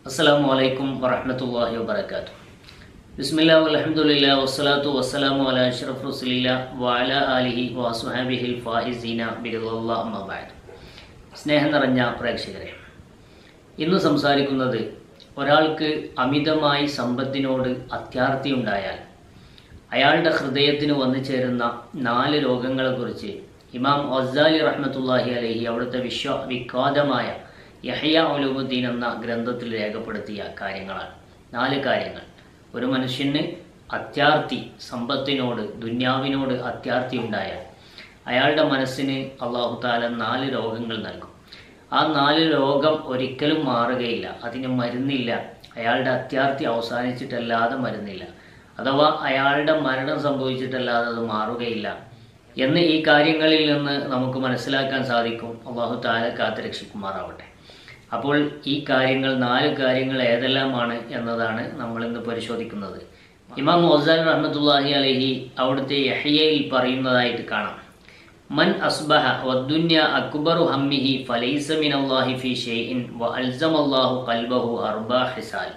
അസ്സലാമു അലൈക്കും വറഹ്മത്തുള്ളാഹി വബറകാതുഹു ബിസ്മില്ലാ വൽഹംദുലില്ലാ വസ്സലാത്തു വസ്സലാമു അലാ അഷ്റഫ് റസൂലില്ലാ വഅല ആലിഹി വസ്വഹാബിഹിൽ ഫായിസീന ബിറളില്ലാഹി അമ്മാ ബഅദ് സ്നേഹം നിറഞ്ഞ പ്രേക്ഷകരെ ഇന്ന് സംസാരിക്കുന്നത് ഒരാൾക്ക് അമിതമായി സമ്പത്തിനോട് അത്യാർത്തി ഉണ്ടായാൽ അയാളുടെ ഹൃദയത്തിന് വന്നു ചേരുന്ന നാല് രോഗങ്ങളെക്കുറിച്ച് ഇമാം ഒസാലി റഹ്മത്തുല്ലാഹി അലഹി അവിടുത്തെ വിശ്വ വിഖ്യാതമായ യഹയ ഒലുബുദ്ദീൻ എന്ന ഗ്രന്ഥത്തിൽ രേഖപ്പെടുത്തിയ കാര്യങ്ങളാണ് നാല് കാര്യങ്ങൾ ഒരു മനുഷ്യന് അത്യാർത്തി സമ്പത്തിനോട് ദുന്യാവിനോട് അത്യാർത്തി ഉണ്ടായാൽ അയാളുടെ മനസ്സിന് അള്ളാഹു താല നാല് രോഗങ്ങൾ നൽകും ആ നാല് രോഗം ഒരിക്കലും മാറുകയില്ല അതിന് മരുന്നില്ല അയാളുടെ അത്യാർത്തി അവസാനിച്ചിട്ടല്ലാതെ മരുന്നില്ല അഥവാ അയാളുടെ മരണം സംഭവിച്ചിട്ടല്ലാതെ അത് മാറുകയില്ല എന്ന് ഈ കാര്യങ്ങളിൽ നിന്ന് നമുക്ക് മനസ്സിലാക്കാൻ സാധിക്കും അള്ളാഹു താല കാത്ത് രക്ഷിക്കുമാറാവട്ടെ അപ്പോൾ ഈ കാര്യങ്ങൾ നാല് കാര്യങ്ങൾ ഏതെല്ലാമാണ് എന്നതാണ് നമ്മൾ ഇന്ന് പരിശോധിക്കുന്നത് ഇമാം മൊസാൻ റഹ്മത്തുല്ലാഹി അലഹി അവിടുത്തെ യഹ്യയിൽ പറയുന്നതായിട്ട് കാണാം മൻ അസ്ബഹ വദ്ദുന്യ അക്ബറു ഹമ്മിഹി ഫലൈസ മിനല്ലാഹി ഫി ഷൈഇൻ വ അൽസമല്ലാഹു ഖൽബഹു അർബാ ഹിസാൽ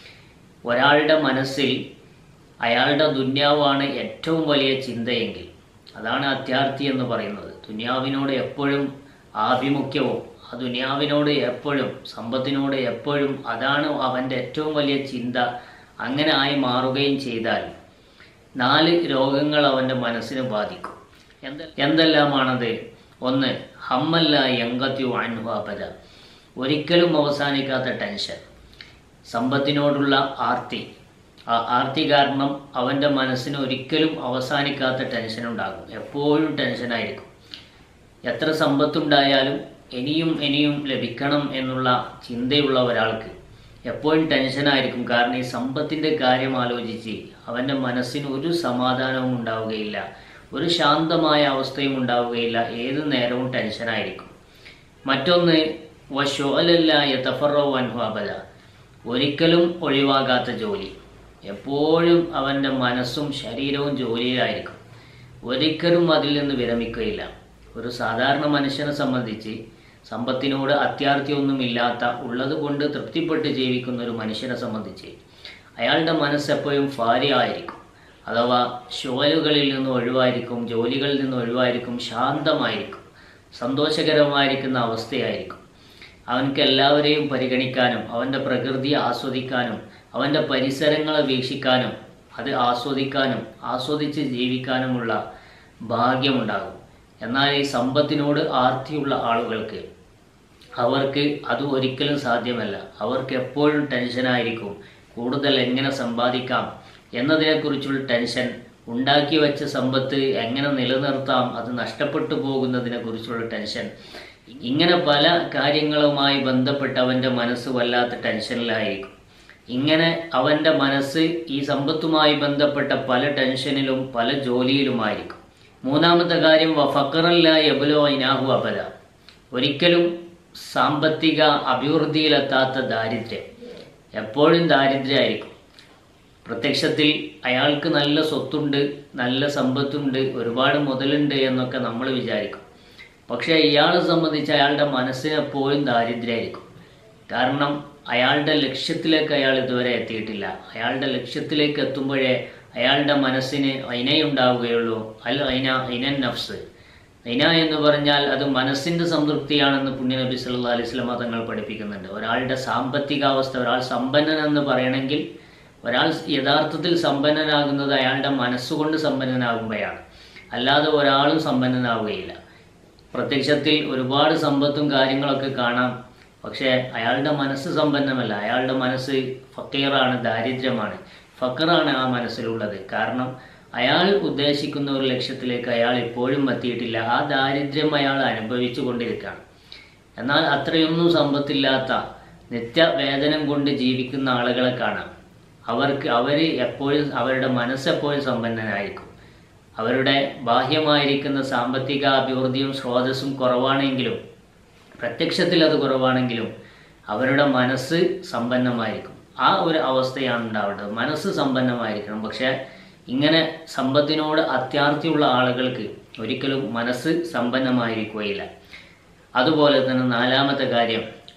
ഒരാളുടെ മനസ്സിൽ അയാളുടെ ദുന്യാവാണ് ഏറ്റവും വലിയ ചിന്തയെങ്കിൽ അതാണ് അത്യാർത്ഥി എന്ന് പറയുന്നത് ദുന്യാവിനോട് എപ്പോഴും ആഭിമുഖ്യവും ആ ദുനിയാവിനോട് എപ്പോഴും സമ്പത്തിനോട് എപ്പോഴും അതാണ് അവൻ്റെ ഏറ്റവും വലിയ ചിന്ത അങ്ങനെ ആയി മാറുകയും ചെയ്താൽ നാല് രോഗങ്ങൾ അവൻ്റെ മനസ്സിനെ ബാധിക്കും എന്ത എന്തെല്ലാമാണത് ഒന്ന് ഹമ്മല്ല എങ്കത്യു അനുഭാപര ഒരിക്കലും അവസാനിക്കാത്ത ടെൻഷൻ സമ്പത്തിനോടുള്ള ആർത്തി ആ ആർത്തി കാരണം അവൻ്റെ മനസ്സിന് ഒരിക്കലും അവസാനിക്കാത്ത ടെൻഷൻ ഉണ്ടാകും എപ്പോഴും ടെൻഷനായിരിക്കും എത്ര സമ്പത്തുണ്ടായാലും ഇനിയും ഇനിയും ലഭിക്കണം എന്നുള്ള ചിന്തയുള്ള ഒരാൾക്ക് എപ്പോഴും ടെൻഷനായിരിക്കും കാരണം ഈ സമ്പത്തിൻ്റെ കാര്യം ആലോചിച്ച് അവൻ്റെ മനസ്സിന് ഒരു സമാധാനവും ഉണ്ടാവുകയില്ല ഒരു ശാന്തമായ അവസ്ഥയും ഉണ്ടാവുകയില്ല ഏതു നേരവും ടെൻഷനായിരിക്കും മറ്റൊന്ന് വശോലല്ല യതഫറോ അൻഹുഅബല ഒരിക്കലും ഒഴിവാകാത്ത ജോലി എപ്പോഴും അവൻ്റെ മനസ്സും ശരീരവും ജോലിയിലായിരിക്കും ഒരിക്കലും അതിൽ നിന്ന് വിരമിക്കുകയില്ല ഒരു സാധാരണ മനുഷ്യനെ സംബന്ധിച്ച് സമ്പത്തിനോട് അത്യാർത്ഥിയൊന്നുമില്ലാത്ത ഉള്ളത് കൊണ്ട് തൃപ്തിപ്പെട്ട് ജീവിക്കുന്ന ഒരു മനുഷ്യനെ സംബന്ധിച്ച് അയാളുടെ മനസ്സ് എപ്പോഴും ഭാര്യയായിരിക്കും അഥവാ ഷോലുകളിൽ നിന്ന് ഒഴിവായിരിക്കും ജോലികളിൽ നിന്ന് ഒഴിവായിരിക്കും ശാന്തമായിരിക്കും സന്തോഷകരമായിരിക്കുന്ന അവസ്ഥയായിരിക്കും അവനക്ക് എല്ലാവരെയും പരിഗണിക്കാനും അവൻ്റെ പ്രകൃതിയെ ആസ്വദിക്കാനും അവൻ്റെ പരിസരങ്ങളെ വീക്ഷിക്കാനും അത് ആസ്വദിക്കാനും ആസ്വദിച്ച് ജീവിക്കാനുമുള്ള ഭാഗ്യമുണ്ടാകും എന്നാൽ ഈ സമ്പത്തിനോട് ആർത്തിയുള്ള ആളുകൾക്ക് അവർക്ക് അത് ഒരിക്കലും സാധ്യമല്ല അവർക്ക് എപ്പോഴും ടെൻഷനായിരിക്കും കൂടുതൽ എങ്ങനെ സമ്പാദിക്കാം എന്നതിനെക്കുറിച്ചുള്ള ടെൻഷൻ ഉണ്ടാക്കി വെച്ച സമ്പത്ത് എങ്ങനെ നിലനിർത്താം അത് നഷ്ടപ്പെട്ടു പോകുന്നതിനെ കുറിച്ചുള്ള ടെൻഷൻ ഇങ്ങനെ പല കാര്യങ്ങളുമായി ബന്ധപ്പെട്ട് അവൻ്റെ മനസ്സ് വല്ലാത്ത ടെൻഷനിലായിരിക്കും ഇങ്ങനെ അവൻ്റെ മനസ്സ് ഈ സമ്പത്തുമായി ബന്ധപ്പെട്ട പല ടെൻഷനിലും പല ജോലിയിലുമായിരിക്കും മൂന്നാമത്തെ കാര്യം ഫക്കറല്ല എബുലോ ഇനാഹു അബല ഒരിക്കലും സാമ്പത്തിക അഭിവൃദ്ധിയിലെത്താത്ത ദാരിദ്ര്യം എപ്പോഴും ദാരിദ്ര്യമായിരിക്കും പ്രത്യക്ഷത്തിൽ അയാൾക്ക് നല്ല സ്വത്തുണ്ട് നല്ല സമ്പത്തുണ്ട് ഒരുപാട് മുതലുണ്ട് എന്നൊക്കെ നമ്മൾ വിചാരിക്കും പക്ഷേ ഇയാളെ സംബന്ധിച്ച് അയാളുടെ മനസ്സിന് എപ്പോഴും ദാരിദ്ര്യമായിരിക്കും കാരണം അയാളുടെ ലക്ഷ്യത്തിലേക്ക് അയാൾ ഇതുവരെ എത്തിയിട്ടില്ല അയാളുടെ ലക്ഷ്യത്തിലേക്ക് എത്തുമ്പോഴേ അയാളുടെ മനസ്സിന് ഐനയുണ്ടാവുകയുള്ളൂ അൽ ഐന ഐനൻ നഫ്സ് ഐന എന്ന് പറഞ്ഞാൽ അത് മനസ്സിൻ്റെ സംതൃപ്തിയാണെന്ന് പുണ്യനബി സല്ലാ അലൈഹി സ്വലമ തങ്ങൾ പഠിപ്പിക്കുന്നുണ്ട് ഒരാളുടെ സാമ്പത്തികാവസ്ഥ ഒരാൾ സമ്പന്നൻ എന്ന് പറയണമെങ്കിൽ ഒരാൾ യഥാർത്ഥത്തിൽ സമ്പന്നനാകുന്നത് അയാളുടെ മനസ്സുകൊണ്ട് സമ്പന്നനാകുമ്പോഴാണ് അല്ലാതെ ഒരാളും സമ്പന്നനാവുകയില്ല പ്രത്യക്ഷത്തിൽ ഒരുപാട് സമ്പത്തും കാര്യങ്ങളൊക്കെ കാണാം പക്ഷേ അയാളുടെ മനസ്സ് സമ്പന്നമല്ല അയാളുടെ മനസ്സ് ഫക്കീറാണ് ദാരിദ്ര്യമാണ് ഫക്കറാണ് ആ മനസ്സിലുള്ളത് കാരണം അയാൾ ഉദ്ദേശിക്കുന്ന ഒരു ലക്ഷ്യത്തിലേക്ക് അയാൾ ഇപ്പോഴും എത്തിയിട്ടില്ല ആ ദാരിദ്ര്യം അയാൾ അനുഭവിച്ചു കൊണ്ടിരിക്കുകയാണ് എന്നാൽ അത്രയൊന്നും സമ്പത്തില്ലാത്ത നിത്യവേതനം കൊണ്ട് ജീവിക്കുന്ന ആളുകളെ കാണാം അവർക്ക് അവർ എപ്പോഴും അവരുടെ മനസ്സെപ്പോഴും സമ്പന്നനായിരിക്കും അവരുടെ ബാഹ്യമായിരിക്കുന്ന സാമ്പത്തിക അഭിവൃദ്ധിയും സ്രോതസ്സും കുറവാണെങ്കിലും പ്രത്യക്ഷത്തിൽ അത് കുറവാണെങ്കിലും അവരുടെ മനസ്സ് സമ്പന്നമായിരിക്കും ആ ഒരു അവസ്ഥയാണ് ഉണ്ടാവേണ്ടത് മനസ്സ് സമ്പന്നമായിരിക്കണം പക്ഷേ ഇങ്ങനെ സമ്പത്തിനോട് അത്യാർത്ഥിയുള്ള ആളുകൾക്ക് ഒരിക്കലും മനസ്സ് സമ്പന്നമായിരിക്കുകയില്ല അതുപോലെ തന്നെ നാലാമത്തെ കാര്യം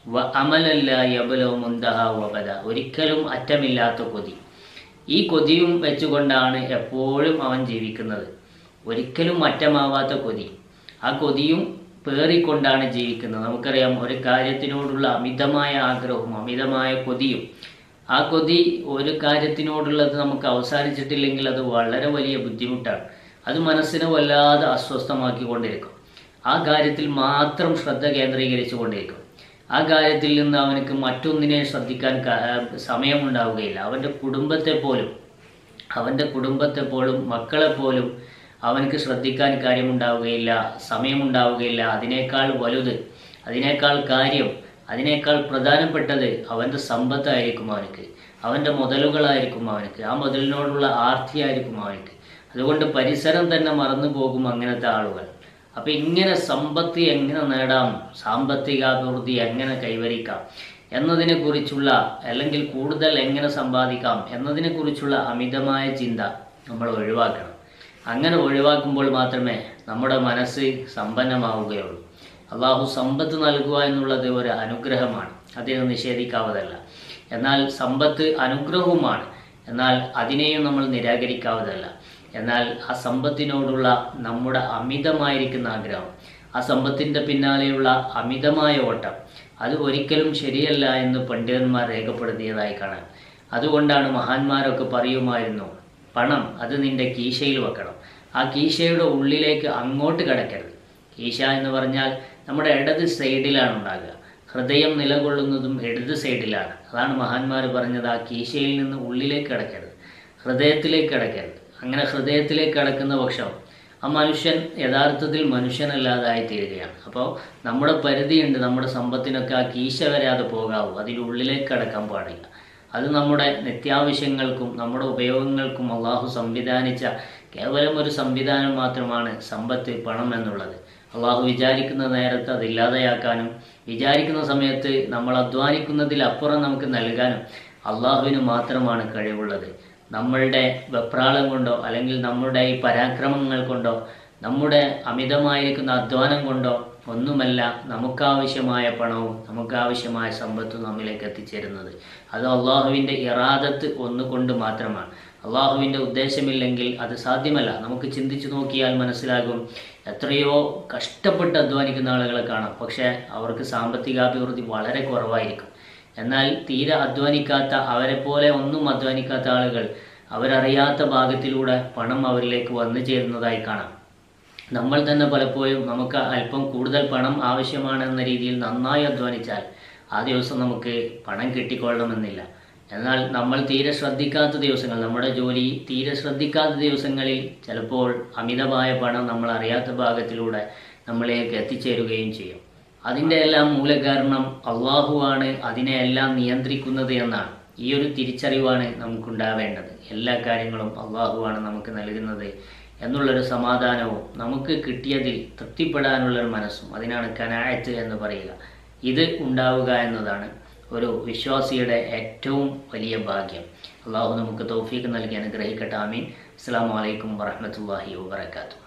വ അമലല്ല യബലോ മുന്തഹ വബദ ഒരിക്കലും അറ്റമില്ലാത്ത കൊതി ഈ കൊതിയും വെച്ചുകൊണ്ടാണ് എപ്പോഴും അവൻ ജീവിക്കുന്നത് ഒരിക്കലും അറ്റമാവാത്ത കൊതി ആ കൊതിയും പേറിക്കൊണ്ടാണ് ജീവിക്കുന്നത് നമുക്കറിയാം ഒരു കാര്യത്തിനോടുള്ള അമിതമായ ആഗ്രഹവും അമിതമായ കൊതിയും ആ കൊതി ഒരു കാര്യത്തിനോടുള്ളത് നമുക്ക് അവസാനിച്ചിട്ടില്ലെങ്കിൽ അത് വളരെ വലിയ ബുദ്ധിമുട്ടാണ് അത് മനസ്സിനെ വല്ലാതെ അസ്വസ്ഥമാക്കിക്കൊണ്ടിരിക്കും ആ കാര്യത്തിൽ മാത്രം ശ്രദ്ധ കേന്ദ്രീകരിച്ചു കൊണ്ടിരിക്കും ആ കാര്യത്തിൽ നിന്ന് അവനക്ക് മറ്റൊന്നിനെ ശ്രദ്ധിക്കാൻ ക- സമയമുണ്ടാവുകയില്ല അവൻ്റെ കുടുംബത്തെ പോലും അവൻ്റെ കുടുംബത്തെ പോലും മക്കളെ പോലും അവനക്ക് ശ്രദ്ധിക്കാൻ കാര്യമുണ്ടാവുകയില്ല സമയമുണ്ടാവുകയില്ല അതിനേക്കാൾ വലുത് അതിനേക്കാൾ കാര്യം അതിനേക്കാൾ പ്രധാനപ്പെട്ടത് അവൻ്റെ സമ്പത്തായിരിക്കും അവനക്ക് അവൻ്റെ മുതലുകളായിരിക്കും അവനക്ക് ആ മുതലിനോടുള്ള ആർത്തിയായിരിക്കും അവനക്ക് അതുകൊണ്ട് പരിസരം തന്നെ മറന്നു പോകും അങ്ങനത്തെ ആളുകൾ അപ്പൊ ഇങ്ങനെ സമ്പത്ത് എങ്ങനെ നേടാം സാമ്പത്തികാഭിവൃദ്ധി എങ്ങനെ കൈവരിക്കാം എന്നതിനെ കുറിച്ചുള്ള അല്ലെങ്കിൽ കൂടുതൽ എങ്ങനെ സമ്പാദിക്കാം എന്നതിനെ കുറിച്ചുള്ള അമിതമായ ചിന്ത നമ്മൾ ഒഴിവാക്കണം അങ്ങനെ ഒഴിവാക്കുമ്പോൾ മാത്രമേ നമ്മുടെ മനസ്സ് സമ്പന്നമാവുകയുള്ളൂ അള്ളാഹു സമ്പത്ത് നൽകുക എന്നുള്ളത് ഒരു അനുഗ്രഹമാണ് അതിനെ നിഷേധിക്കാവതല്ല എന്നാൽ സമ്പത്ത് അനുഗ്രഹവുമാണ് എന്നാൽ അതിനെയും നമ്മൾ നിരാകരിക്കാവതല്ല എന്നാൽ ആ സമ്പത്തിനോടുള്ള നമ്മുടെ അമിതമായിരിക്കുന്ന ആഗ്രഹം ആ സമ്പത്തിൻ്റെ പിന്നാലെയുള്ള അമിതമായ ഓട്ടം അത് ഒരിക്കലും ശരിയല്ല എന്ന് പണ്ഡിതന്മാർ രേഖപ്പെടുത്തിയതായി കാണാം അതുകൊണ്ടാണ് മഹാന്മാരൊക്കെ പറയുമായിരുന്നു പണം അത് നിന്റെ കീശയിൽ വെക്കണം ആ കീശയുടെ ഉള്ളിലേക്ക് അങ്ങോട്ട് കിടക്കരുത് കീശ എന്ന് പറഞ്ഞാൽ നമ്മുടെ ഇടത് സൈഡിലാണ് ഉണ്ടാകുക ഹൃദയം നിലകൊള്ളുന്നതും ഇടത് സൈഡിലാണ് അതാണ് മഹാന്മാർ പറഞ്ഞത് ആ കീശയിൽ നിന്ന് ഉള്ളിലേക്ക് കിടക്കരുത് ഹൃദയത്തിലേക്ക് കിടക്കരുത് അങ്ങനെ ഹൃദയത്തിലേക്ക് കിടക്കുന്ന പക്ഷം ആ മനുഷ്യൻ യഥാർത്ഥത്തിൽ മനുഷ്യനല്ലാതായി തീരുകയാണ് അപ്പോൾ നമ്മുടെ പരിധിയുണ്ട് നമ്മുടെ സമ്പത്തിനൊക്കെ ആ കീശ വരാതെ പോകാവൂ അതിനുള്ളിലേക്ക് കിടക്കാൻ പാടില്ല അത് നമ്മുടെ നിത്യാവശ്യങ്ങൾക്കും നമ്മുടെ ഉപയോഗങ്ങൾക്കും അള്ളാഹു സംവിധാനിച്ച കേവലം ഒരു സംവിധാനം മാത്രമാണ് സമ്പത്ത് പണം എന്നുള്ളത് അള്ളാഹു വിചാരിക്കുന്ന നേരത്ത് അത് ഇല്ലാതെയാക്കാനും വിചാരിക്കുന്ന സമയത്ത് നമ്മൾ അധ്വാനിക്കുന്നതിൽ അപ്പുറം നമുക്ക് നൽകാനും അള്ളാഹുവിന് മാത്രമാണ് കഴിവുള്ളത് നമ്മളുടെ വെപ്രാളം കൊണ്ടോ അല്ലെങ്കിൽ നമ്മുടെ ഈ പരാക്രമങ്ങൾ കൊണ്ടോ നമ്മുടെ അമിതമായിരിക്കുന്ന അധ്വാനം കൊണ്ടോ ഒന്നുമല്ല നമുക്കാവശ്യമായ പണവും നമുക്കാവശ്യമായ സമ്പത്തും നമ്മിലേക്ക് എത്തിച്ചേരുന്നത് അത് അള്ളാഹുവിൻ്റെ ഇറാദത്ത് ഒന്നുകൊണ്ട് മാത്രമാണ് അള്ളാഹുവിൻ്റെ ഉദ്ദേശമില്ലെങ്കിൽ അത് സാധ്യമല്ല നമുക്ക് ചിന്തിച്ചു നോക്കിയാൽ മനസ്സിലാകും എത്രയോ കഷ്ടപ്പെട്ട് അധ്വാനിക്കുന്ന ആളുകളെ കാണാം പക്ഷേ അവർക്ക് സാമ്പത്തികാഭിവൃദ്ധി വളരെ കുറവായിരിക്കും എന്നാൽ തീരെ അധ്വാനിക്കാത്ത അവരെ പോലെ ഒന്നും അധ്വാനിക്കാത്ത ആളുകൾ അവരറിയാത്ത ഭാഗത്തിലൂടെ പണം അവരിലേക്ക് വന്നു ചേരുന്നതായി കാണാം നമ്മൾ തന്നെ പലപ്പോഴും നമുക്ക് അല്പം കൂടുതൽ പണം ആവശ്യമാണെന്ന രീതിയിൽ നന്നായി അധ്വാനിച്ചാൽ ആ ദിവസം നമുക്ക് പണം കിട്ടിക്കൊള്ളണമെന്നില്ല എന്നാൽ നമ്മൾ തീരെ ശ്രദ്ധിക്കാത്ത ദിവസങ്ങൾ നമ്മുടെ ജോലി തീരെ ശ്രദ്ധിക്കാത്ത ദിവസങ്ങളിൽ ചിലപ്പോൾ അമിതമായ പണം നമ്മൾ അറിയാത്ത ഭാഗത്തിലൂടെ നമ്മളിലേക്ക് എത്തിച്ചേരുകയും ചെയ്യും അതിൻ്റെ എല്ലാം മൂലകാരണം അള്ളാഹുവാണ് അതിനെ എല്ലാം നിയന്ത്രിക്കുന്നത് എന്നാണ് ഈ ഒരു തിരിച്ചറിവാണ് നമുക്കുണ്ടാവേണ്ടത് എല്ലാ കാര്യങ്ങളും അള്ളാഹുവാണ് നമുക്ക് നൽകുന്നത് എന്നുള്ളൊരു സമാധാനവും നമുക്ക് കിട്ടിയതിൽ തൃപ്തിപ്പെടാനുള്ളൊരു മനസ്സും അതിനാണ് കനായത്ത് എന്ന് പറയുക ഇത് ഉണ്ടാവുക എന്നതാണ് ഒരു വിശ്വാസിയുടെ ഏറ്റവും വലിയ ഭാഗ്യം അള്ളാഹു നമുക്ക് തൗഫീഖ് നൽകി അനുഗ്രഹിക്കട്ടെ ആമീൻ അസ്സാം വലൈക്കും വറഹമത്തല്ലാഹി വാബർക്കാത്തു